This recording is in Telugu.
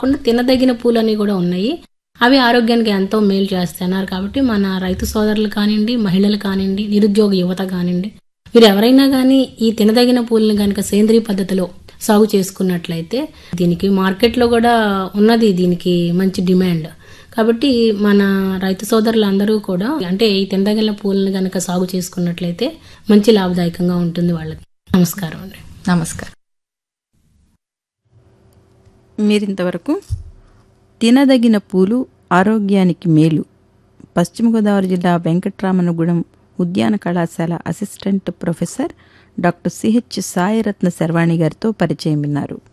కాకుండా తినదగిన పూలని కూడా ఉన్నాయి అవి ఆరోగ్యానికి ఎంతో మేలు చేస్తున్నారు కాబట్టి మన రైతు సోదరులు కానివ్వండి మహిళలు కానివ్వండి నిరుద్యోగ యువత కానివ్వండి వీరు ఎవరైనా కానీ ఈ తినదగిన పూలను కనుక సేంద్రియ పద్ధతిలో సాగు చేసుకున్నట్లయితే దీనికి మార్కెట్లో కూడా ఉన్నది దీనికి మంచి డిమాండ్ కాబట్టి మన రైతు సోదరులందరూ కూడా అంటే ఈ తినదగిన పూలను కనుక సాగు చేసుకున్నట్లయితే మంచి లాభదాయకంగా ఉంటుంది వాళ్ళకి నమస్కారం అండి నమస్కారం మీరింతవరకు తినదగిన పూలు ఆరోగ్యానికి మేలు పశ్చిమ గోదావరి జిల్లా వెంకట్రామనగూడెం ఉద్యాన కళాశాల assistant professor doctor C H Sairatna Sharvani గారితో పరిచయం విన్నారు